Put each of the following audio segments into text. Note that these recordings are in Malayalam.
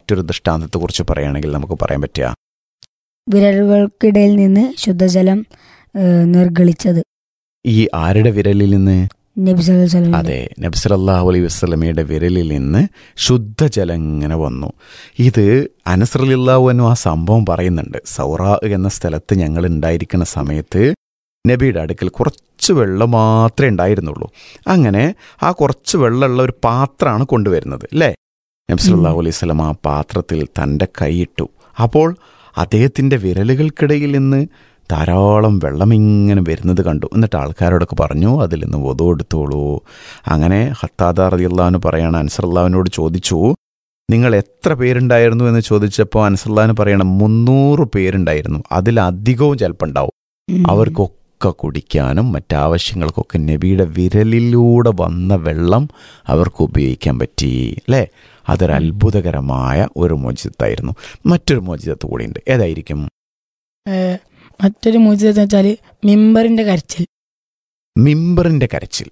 മറ്റൊരു ദൃഷ്ടാന്തത്തെക്കുറിച്ച് പറയുകയാണെങ്കിൽ നമുക്ക് പറയാൻ പറ്റുക വിരലുകൾക്കിടയിൽ നിന്ന് ശുദ്ധജലം ഏഹ്, നിർഗളിച്ചത് ഈ ആരുടെ വിരലിൽ നിന്ന് നബി സല്ലല്ലാഹു അലൈഹി വസല്ലം അതെ നബ്സലല്ലാഹു അലൈഹി വസ്ലമയുടെ വിരലിൽ നിന്ന് ശുദ്ധജലം ഇങ്ങനെ വന്നു ഇത് അനസ്രലില്ലാവുന്നു ആ സംഭവം പറയുന്നുണ്ട് സൗറ എന്ന സ്ഥലത്ത് ഞങ്ങൾ ഉണ്ടായിരിക്കുന്ന സമയത്ത് നബിയുടെ അടുക്കൽ കുറച്ച് വെള്ളം മാത്രമേ ഉണ്ടായിരുന്നുള്ളൂ അങ്ങനെ ആ കുറച്ച് വെള്ളമുള്ള ഒരു പാത്രമാണ് കൊണ്ടുവരുന്നത് അല്ലേ നബ്സലല്ലാഹു അലൈഹി സ്വലം ആ പാത്രത്തിൽ തൻ്റെ കൈയിട്ടു അപ്പോൾ അദ്ദേഹത്തിൻ്റെ വിരലുകൾക്കിടയിൽ നിന്ന് ധാരാളം വെള്ളം ഇങ്ങനെ വരുന്നത് കണ്ടു എന്നിട്ട് ആൾക്കാരോടൊക്കെ പറഞ്ഞു അതിൽ നിന്ന് വധു എടുത്തോളൂ അങ്ങനെ ഹത്താദ റതിയുള്ളഹാന് പറയണം അൻസറുല്ലാവിനോട് ചോദിച്ചു നിങ്ങൾ എത്ര പേരുണ്ടായിരുന്നു എന്ന് ചോദിച്ചപ്പോൾ അൻസറുല്ലാവിന് പറയണം മുന്നൂറ് പേരുണ്ടായിരുന്നു അതിലധികവും ചിലപ്പോൾ ഉണ്ടാവും ഉം. അവർക്കൊക്കെ കുടിക്കാനും മറ്റാവശ്യങ്ങൾക്കൊക്കെ നബിയുടെ വിരലിലൂടെ വന്ന വെള്ളം അവർക്ക് ഉപയോഗിക്കാൻ പറ്റി അല്ലേ അതൊരു അത്ഭുതകരമായ ഒരു മോചിതത്തായിരുന്നു മറ്റൊരു മോചിതത്ത് കൂടിയുണ്ട് ഏതായിരിക്കും ഏഹ് മറ്റൊരു മൂജിത എന്ന് വെച്ചാൽ മിമ്പറിന്റെ കരച്ചിൽ മിമ്പറിന്റെ കരച്ചിൽ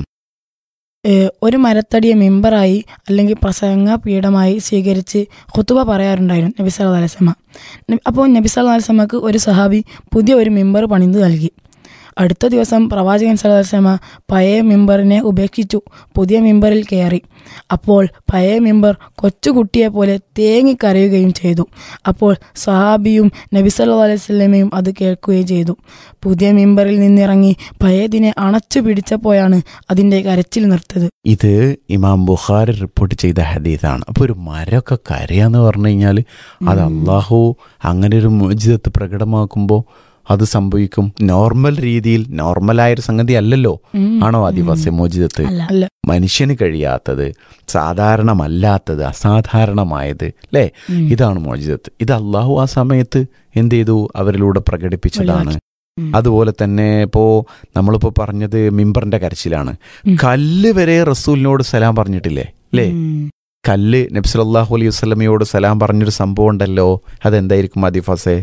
ഏഹ് ഒരു മരത്തടിയെ മിമ്പറായി അല്ലെങ്കിൽ പ്രസംഗ പീഠമായി സ്വീകരിച്ച് ഹുത്തുബ പറയാറുണ്ടായിരുന്നു നബി സല്ലല്ലാഹു അലൈഹി വസല്ലമ അപ്പോൾ നബി സല്ലല്ലാഹു അലൈഹി വസല്ലമക്ക് ഒരു സഹാബി പുതിയ ഒരു മിമ്പർ പണിത് നൽകി അടുത്ത ദിവസം പ്രവാചകൻ സല്ലല്ലാഹു അലൈഹി വസല്ലമ പഴയ മിമ്പറിനെ ഉപേക്ഷിച്ചു പുതിയ മിമ്പറിൽ കയറി അപ്പോൾ പഴയ മിമ്പർ കൊച്ചുകുട്ടിയെ പോലെ തേങ്ങിക്കരയുകയും ചെയ്തു അപ്പോൾ സഹാബിയും നബി സല്ലല്ലാഹു അലൈഹി വസല്ലമയും അത് കേൾക്കുകയും ചെയ്തു പുതിയ മിമ്പറിൽ നിന്നിറങ്ങി പഴയതിനെ അണച്ചു പിടിച്ചപ്പോഴാണ് അതിൻ്റെ കരച്ചിൽ നിർത്തത് ഇത് ഇമാം ബുഖാരി റിപ്പോർട്ട് ചെയ്ത ഹദീസാണ് അപ്പോൾ ഒരു മരമൊക്കെ കരയാന്ന് പറഞ്ഞു കഴിഞ്ഞാൽ അത് അള്ളാഹു അങ്ങനെ ഒരു മോചിതത്ത് പ്രകടമാക്കുമ്പോൾ അത് സംഭവിക്കും നോർമൽ രീതിയിൽ നോർമലായൊരു സംഗതി അല്ലല്ലോ ഉം. ആണോ ആദിവാസി മോചിതത്ത് അല്ല അല്ല മനുഷ്യന് കഴിയാത്തത് സാധാരണമല്ലാത്തത് അസാധാരണമായത് അല്ലേ ഉം. ഇതാണ് മോചിതത്ത് ഇത് അള്ളാഹു ആ സമയത്ത് എന്ത് ചെയ്തു അവരിലൂടെ പ്രകടിപ്പിച്ചതാണ് ഉം. അതുപോലെ തന്നെ ഇപ്പോ നമ്മളിപ്പോ പറഞ്ഞത് മിമ്പറിന്റെ കരച്ചിലാണ് ഉം. കല്ല് വരെ റസൂലിനോട് സലാം പറഞ്ഞിട്ടില്ലേ അല്ലേ ഉം. കല്ല് നബ്സലല്ലാഹു അലൈഹി വസ്ലമയോട് സലാം പറഞ്ഞൊരു സംഭവം ഉണ്ടല്ലോ അതെന്തായിരിക്കും ആദിഫാസെ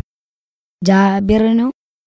ജാബിറിനു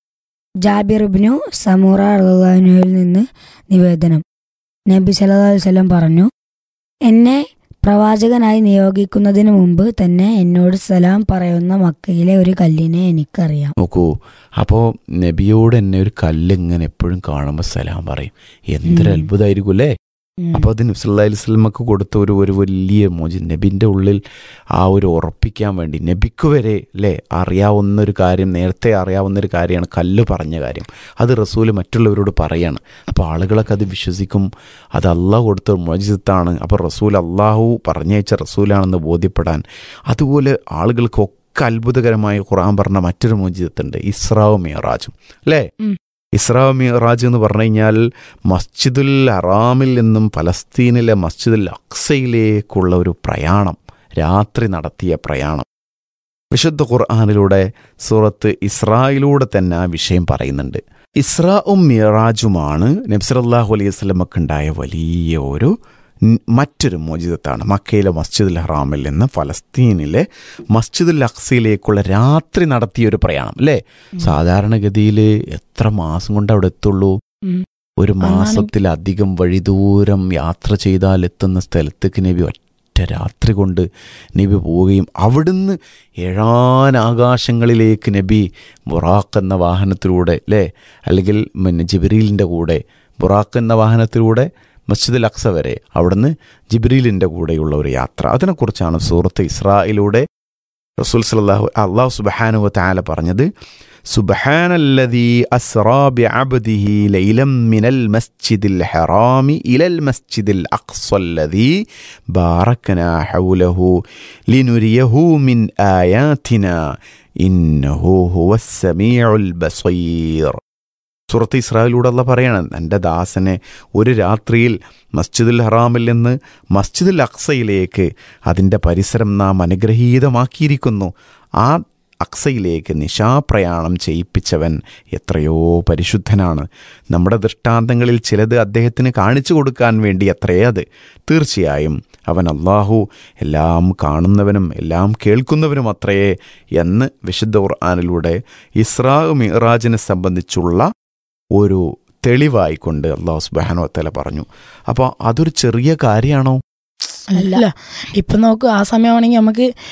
ജാബിറിബിനു സമൂറ റളിയല്ലാഹുവിൽ നിന്ന് നിവേദനം നബി സല്ലല്ലാഹു അലൈഹി വസല്ലം പറഞ്ഞു എന്നെ പ്രവാചകനായി നിയോഗിക്കുന്നതിന് മുമ്പ് തന്നെ എന്നോട് സലാം പറയുന്ന മക്കയിലെ ഒരു കല്ലിനെ എനിക്കറിയാം നോക്കൂ അപ്പോൾ നബിയോട് എന്നെ ഒരു കല്ല് ഇങ്ങനെ എപ്പോഴും കാണുമ്പോൾ സലാം പറയും എന്തൊരു ഉം. അത്ഭുതമായിരിക്കും അല്ലേ ഉം. അപ്പോൾ അത് നബ്സല്ലാ അലൈഹി സ്വലമക്ക് കൊടുത്ത ഒരു ഒരു വലിയ മോചി നബിൻ്റെ ഉള്ളിൽ ആ ഒരു ഉറപ്പിക്കാൻ വേണ്ടി നബിക്ക് വരെ അല്ലേ അറിയാവുന്ന ഒരു കാര്യം നേരത്തെ അറിയാവുന്ന ഒരു കാര്യമാണ് കല്ല് പറഞ്ഞ കാര്യം അത് റസൂല് മറ്റുള്ളവരോട് പറയാണ് അപ്പോൾ ആളുകളൊക്കെ അത് വിശ്വസിക്കും അത് അള്ളാഹു കൊടുത്ത മോചിതത്താണ് അപ്പോൾ റസൂൽ അള്ളാഹു പറഞ്ഞയച്ച റസൂലാണെന്ന് ബോധ്യപ്പെടാൻ അതുപോലെ ആളുകൾക്കൊക്കെ അത്ഭുതകരമായ ഖുർആൻ പറഞ്ഞ മറ്റൊരു മോചിതത്തുണ്ട് ഇസ്രാവും മിയറാജും അല്ലേ ഉം. ഇസ്രാ മിയറാജ് എന്ന് പറഞ്ഞു കഴിഞ്ഞാൽ മസ്ജിദുൽ അറാമിൽ നിന്നും ഫലസ്തീനിലെ മസ്ജിദുൽ അക്സയിലേക്കുള്ള ഒരു പ്രയാണം രാത്രി നടത്തിയ പ്രയാണം വിശുദ്ധ ഖുർആാനിലൂടെ സൂറത്ത് ഇസ്രായിലൂടെ തന്നെ ആ വിഷയം പറയുന്നുണ്ട് ഇസ്രാവും മിയറാജുമാണ് നബ്സറല്ലാഹു അലൈഹി സ്വലമക്ക് ഉണ്ടായ വലിയ ഒരു ൻ- മറ്റൊരു മോചിതത്താണ് മക്കയിലെ മസ്ജിദുൽ ഹറാമിൽ നിന്ന് ഫലസ്തീനിലെ മസ്ജിദുൽ അക്സയിലേക്കുള്ള രാത്രി നടത്തിയ ഒരു പ്രയാണം അല്ലേ സാധാരണഗതിയിൽ എത്ര മാസം കൊണ്ട് അവിടെ എത്തുള്ളൂ ഉം. ഒരു അന്നാണ് മാസത്തിലധികം വഴി ദൂരം യാത്ര ചെയ്താൽ എത്തുന്ന സ്ഥലത്തേക്ക് നബി ഒറ്റ രാത്രി കൊണ്ട് നബി പോവുകയും അവിടുന്ന് ഏഴാൻ ആകാശങ്ങളിലേക്ക് നബി ബുറാഖ് എന്ന വാഹനത്തിലൂടെ അല്ലേ അല്ലെങ്കിൽ പിന്നെ ജിബ്രീലിൻ്റെ കൂടെ ബുറാഖ് എന്ന വാഹനത്തിലൂടെ മസ്ജിദുൽ അക്സ വരെ അവിടുന്ന് ജിബ്രീലിൻ്റെ കൂടെയുള്ള ഒരു യാത്ര അതിനെക്കുറിച്ചാണ് സൂറത്ത് ഇസ്രായിലൂടെ റസൂൽ സല്ലല്ലാഹു അള്ളാഹു സുബ്ഹാനഹു വതആല പറഞ്ഞത് സുബ്ഹാനല്ലദീ അസ്റാ ബിഅബ്ദിഹി ലൈലം മിനൽ മസ്ജിദിൽ ഹറാമി ഇലൽ മസ്ജിദിൽ അഖ്സല്ലദീ ബാറക്നാ ഹൗലഹു ലിനുരിയഹു മിൻ ആയാതിനാ ഇന്നഹു ഹുവസ് സമീഉൽ ബസീർ സുറത്ത് ഇസ്രായേലൂടെ അല്ല പറയണം എൻ്റെ ദാസനെ ഒരു രാത്രിയിൽ മസ്ജിദുൽ ഹറാമിൽ നിന്ന് മസ്ജിദുൽ അക്സയിലേക്ക് അതിൻ്റെ പരിസരം നാം അനുഗ്രഹീതമാക്കിയിരിക്കുന്നു ആ അക്സയിലേക്ക് നിശാപ്രയാണം ചെയ്യിപ്പിച്ചവൻ എത്രയോ പരിശുദ്ധനാണ് നമ്മുടെ ദൃഷ്ടാന്തങ്ങളിൽ ചിലത് അദ്ദേഹത്തിന് കാണിച്ചു കൊടുക്കാൻ വേണ്ടി അത്രേ അത് തീർച്ചയായും അവൻ അള്ളാഹു എല്ലാം കാണുന്നവനും എല്ലാം കേൾക്കുന്നവനും അത്രയേ എന്ന് വിശുദ്ധ ഖുർആാനിലൂടെ ഇസ്രാ മിറാജിനെ സംബന്ധിച്ചുള്ള ഒരു തെളിവായിക്കൊണ്ട് അള്ളാഹു സുബാനോ തല പറഞ്ഞു അപ്പോൾ അതൊരു ചെറിയ കാര്യമാണോ അല്ല ഇപ്പൊ നോക്ക് ആ സമയമാണെങ്കിൽ നമുക്ക്